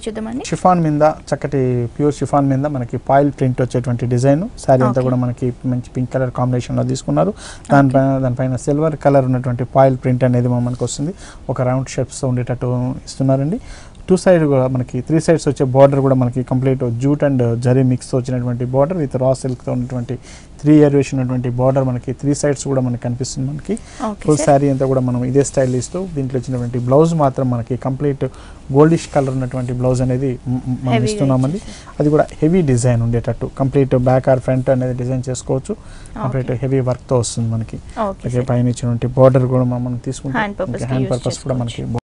చూద్దామండి షిఫాన్ మీద చక్కటి ప్యూర్ షిఫాన్ మీద మనకి పాయిల్ ప్రింట్ వచ్చేటువంటి డిజైన్ శారీ అంతా Okay. కూడా మనకి మంచి పింక్ కలర్ కాంబినేషన్ లో తీసుకున్నారు దానిపైన దానిపైన సిల్వర్ కలర్ ఉన్నటువంటి పాయిల్ ప్రింట్ అనేది మనకు వస్తుంది ఒక రౌండ్ షేప్స్ ఉండేటట్టు ఇస్తున్నారండి టూ సైడ్ కూడా మనకి త్రీ సైడ్స్ వచ్చే బార్డర్ కూడా మనకి complete jute and zari mix వచ్చినటువంటి బార్డర్ విత్ రా సిల్క్తో ఉన్నటువంటి త్రీ ఇయర్ వేసి ఉన్నటువంటి బార్డర్ మనకి త్రీ సైడ్స్ కూడా మనకి కనిపిస్తుంది మనకి ఓకే ఫుల్ సార్ శారీ అంతా కూడా మనం ఇదే స్టైల్ ఇస్తూ దీంట్లో వచ్చినటువంటి బ్లౌజ్ మాత్రం మనకి కంప్లీట్ గోల్డిష్ కలర్ ఉన్నటువంటి బ్లౌజ్ అనేది మ్- మ్- మనం Heavy గా ఇస్తున్నామండి అది కూడా హెవీ డిజైన్ ఉండేటట్టు కంప్లీట్ బ్యాక్ ఆర్ ఫ్రంట్ అనేది డిజైన్ చేసుకోవచ్చు కంప్లీట్ హెవీ వర్క్తో వస్తుంది మనకి ఓకే అలాగే పైన ఇచ్చినటువంటి బార్డర్ కూడా మనం తీసుకుంటే Hand purpose కి హ్యాండ్ use పర్పస్ కూడా మనకి